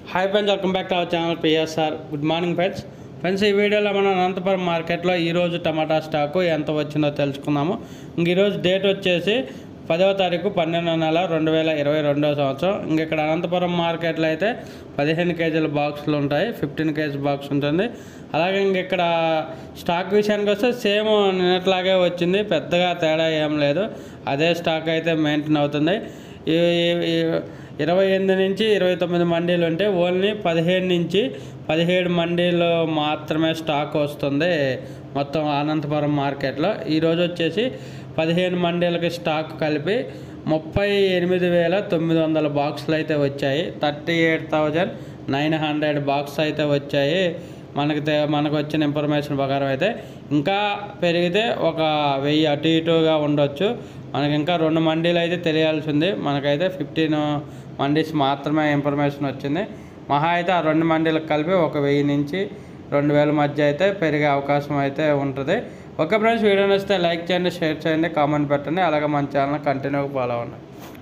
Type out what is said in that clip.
hi friends welcome back to our channel PSR good morning friends friends ఈ వీడియోలో మనం అనంతపురం మార్కెట్లో ఈరోజు టమాటా స్టాకు ఎంత వచ్చిందో తెలుసుకుందాము ఇంక ఈరోజు డేట్ వచ్చేసి పదవ తారీఖు పన్నెండో నెల రెండు వేల ఇరవై రెండో సంవత్సరం ఇంక ఇక్కడ అనంతపురం మార్కెట్లో అయితే పదిహేను కేజీల బాక్సులు ఉంటాయి ఫిఫ్టీన్ కేజీ బాక్స్ ఉంటుంది అలాగే ఇంక ఇక్కడ స్టాక్ విషయానికి వస్తే సేమ్ నిన్నట్లాగే వచ్చింది పెద్దగా తేడా ఏం లేదు అదే స్టాక్ అయితే మెయింటైన్ అవుతుంది ఈ ఈ- ఈ ఇరవై ఎనిమిది నుంచి ఇరవై తొమ్మిది మండీలు ఉంటే ఓన్లీ పదిహేడు నుంచి పదిహేడు మండీలు మాత్రమే స్టాక్ వస్తుంది మొత్తం అనంతపురం మార్కెట్లో ఈరోజు వచ్చేసి పదిహేను మండీలకి స్టాక్ కలిపి ముప్పై ఎనిమిది వేల తొమ్మిది వందల బాక్సులు అయితే వచ్చాయి thirty eight thousand nine hundred box అయితే వచ్చాయి మనకి తె- మనకు వచ్చిన ఇన్ఫర్మేషన్ ప్రకారం అయితే ఇంకా పెరిగితే ఒక వెయ్యి అటు ఇటుగా ఉండొచ్చు మనకి ఇంకా రెండు మండీలు అయితే తెలియాల్సి ఉంది మనకైతే ఫిఫ్టీన్ మండీస్ మాత్రమే ఇన్ఫర్మేషన్ వచ్చింది మహా అయితే ఆ రెండు మండీలకు కలిపి ఒక వెయ్యి నుంచి రెండు వేల మధ్య అయితే పెరిగే అవకాశం అయితే ఉంటుంది ఓకే ఫ్రెండ్స్ వీడియో నచ్చితే లైక్ చేయండి షేర్ చేయండి కామెంట్ పెట్టండి అలాగే మన ఛానల్ కంటిన్యూగా ఫాలో అవ్వండి